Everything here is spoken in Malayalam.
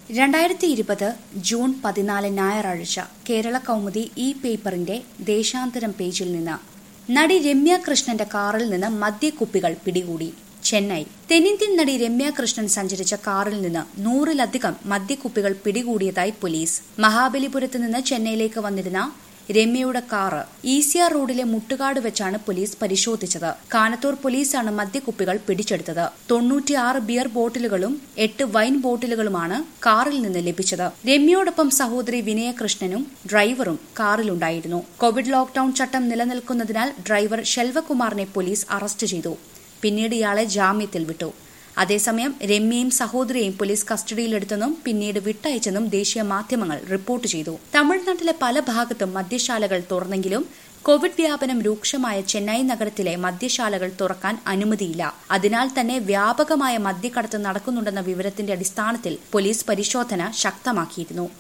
രണ്ടായിരത്തി ഇരുപത് ജൂൺ പതിനാല് ഞായറാഴ്ച കേരള കൗമുദി ഈ പേപ്പറിന്റെ ദേശാന്തരം പേജിൽ നിന്ന് നടി രമ്യ കൃഷ്ണന്റെ കാറിൽ നിന്ന് മദ്യക്കുപ്പികൾ പിടികൂടി ചെന്നൈ തെന്നിന്ത്യൻ നടി രമ്യ കൃഷ്ണൻ സഞ്ചരിച്ച കാറിൽ നിന്ന് നൂറിലധികം മദ്യക്കുപ്പികൾ പിടികൂടിയതായി പോലീസ് മഹാബലിപുരത്ത് നിന്ന് ചെന്നൈയിലേക്ക് വന്നിരുന്ന രമ്യയുടെ കാറ് ഈസിയാർ റോഡിലെ മുട്ടുകാട് വെച്ചാണ് പോലീസ് പരിശോധിച്ചത് കാനത്തൂർ പോലീസാണ് മദ്യക്കുപ്പികൾ പിടിച്ചെടുത്തത് തൊണ്ണൂറ്റിയാറ് ബിയർ ബോട്ടിലുകളും എട്ട് വൈൻ ബോട്ടിലുകളുമാണ് കാറിൽ നിന്ന് ലഭിച്ചത് രമ്യയോടൊപ്പം സഹോദരി വിനയകൃഷ്ണനും ഡ്രൈവറും കാറിലുണ്ടായിരുന്നു കോവിഡ് ലോക്ഡൌൺ ചട്ടം നിലനിൽക്കുന്നതിനാൽ ഡ്രൈവർ ശെൽവകുമാറിനെ പോലീസ് അറസ്റ്റ് ചെയ്തു പിന്നീട് ഇയാളെ ജാമ്യത്തിൽ വിട്ടു അതേസമയം രമ്യയും സഹോദരിയെയും പോലീസ് കസ്റ്റഡിയിലെടുത്തെന്നും പിന്നീട് വിട്ടയച്ചെന്നും ദേശീയ മാധ്യമങ്ങൾ റിപ്പോർട്ട് ചെയ്തു തമിഴ്നാട്ടിലെ പല ഭാഗത്തും മദ്യശാലകൾ തുറന്നെങ്കിലും കോവിഡ് വ്യാപനം രൂക്ഷമായ ചെന്നൈ നഗരത്തിലെ മദ്യശാലകൾ തുറക്കാൻ അനുമതിയില്ല അതിനാൽ തന്നെ വ്യാപകമായ മദ്യക്കടത്ത് നടക്കുന്നുണ്ടെന്ന വിവരത്തിന്റെ അടിസ്ഥാനത്തിൽ പോലീസ് പരിശോധന ശക്തമാക്കിയിരുന്നു